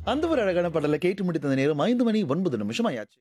அந்த ஒரு அழகான பாடலை கேட்டு முடித்த நேரம் ஐந்து மணி ஒன்பது நிமிஷம் ஆயாச்சு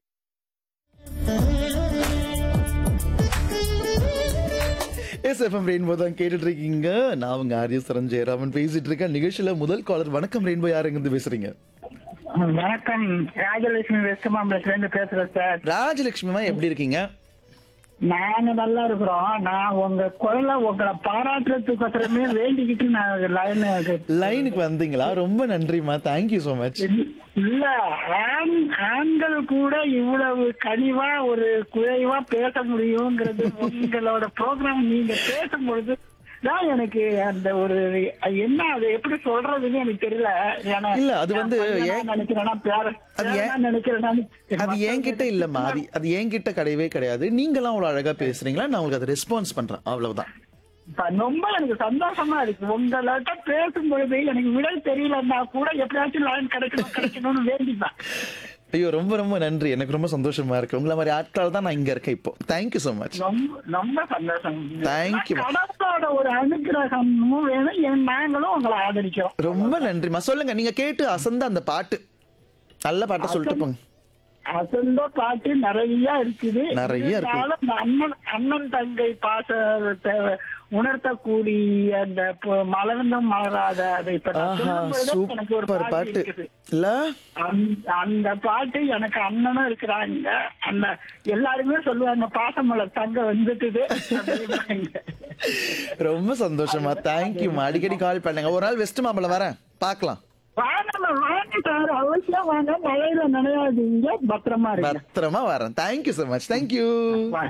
எஸ் எஃப்எம் ரெயின்போ தான் கேட்டுட்டு இருக்கீங்க நான் உங்க ஆரிய சரண் ஜெயராமன் பேசிட்டு இருக்கேன் நிகழ்ச்சியில முதல் காலர் வணக்கம் ரெயின்போ யார் எங்கிருந்து பேசுறீங்க வணக்கம் ராஜலட்சுமி வெஸ்ட் மாம்பலத்துல இருந்து பேசுறேன் சார் ராஜலட்சுமிமா எப்படி இருக்கீங்க நாங்க நல்லா இருக்கிறோம் நான் உங்க குரலை உங்களை பாராட்டுறதுக்கோசரமே வேண்டிக்கிட்டு நான் லைன் லைனுக்கு வந்தீங்களா ரொம்ப நன்றிமா தேங்க்யூ ஸோ மச் இல்ல ஆண் ஆண்கள் கூட இவ்வளவு கனிவா ஒரு குறைவா பேச முடியுங்கிறது உங்களோட ப்ரோக்ராம் நீங்க பேசும்பொழுது தான் எனக்கு அந்த ஒரு என்ன அது எப்படி சொல்றதுன்னு எனக்கு தெரியல ஏன்னா இல்ல, அது வந்து நான் ஏன்- நினைக்கிறேன்னா பேர அது ஏன்- பேரனா நினைக்கிறேன்னா அது என்கிட்ட இல்லம்மா அது அது என்கிட்ட கிடையவே கிடையாது நீங்களாம் அவ்வளவு அழகா பேசுறீங்களா நான் உங்களுக்கு அதை ரெஸ்பான்ஸ் பண்றேன் அவ்வளவுதான் இப்ப ரொம்ப எனக்கு சந்தோஷமா இருக்கு உங்கள்ட்ட பேசும்பொழுது எனக்கு விடை தெரியலன்னா கூட எப்படியாச்சும் லைன் கிடைக்கணும் கிடைக்கணும்னு வேண்டிப்பேன் ஐயோ ரொம்ப ரொம்ப நன்றி எனக்கு ரொம்ப சந்தோஷமா இருக்கு உங்களை மாதிரி ஆட்கள் தான் நான் இங்க இருக்கேன் இப்போ தேங்க்யூ ஸோ மச் ரொம்ப ரொம்ப சந்தோஷம் Thank you. கடவுளோட ஒரு அனுகிரகமும் வேணும் என் நாங்களும் உங்களை ஆதரிக்கிறோம் ரொம்ப நன்றிம்மா சொல்லுங்க நீங்க கேட்டு அசந்த அந்த பாட்டு நல்ல பாட்டை சொல்லிட்டு போங்க அசந்த பாட்டு நிறைய இருக்குது நிறைய இருக்கு. இருந்தாலும் இந்த அண்ணன் அண்ணன் தங்கை பாசத்தை உணர்த்தக்கூடிய அந்த பு- மலர்ந்தும் மலராத அதை இப்ப நான் ஆஹா சொல்லும்பொழுது எனக்கு ஒரு சூப்பர் பாட்டு பாட்டு இருக்குது இல்ல அந்த- அந்த பாட்டு எனக்கு அண்ணனும் இருக்கிறாங்க அந்த எல்லாருமே சொல்லுவாங்க பாசமலர் தங்க வந்துட்டுது அப்படிம்பாங்க. ரொம்ப சந்தோஷமா தேங்க்யூமா அடிக்கடி கால் பண்ணுங்க ஒரு நாள் வெஸ்ட் மாம்பலம் வரேன் பார்க்கலாம் வாங்க வாங்க சார் அவசியம் வாங்க மழையில நனையாதீங்க பத்திரமா இருங்க பத்திரமா வரேன் தேங்க்யூ ஸோ மச் தேங்க்யூ வாங்க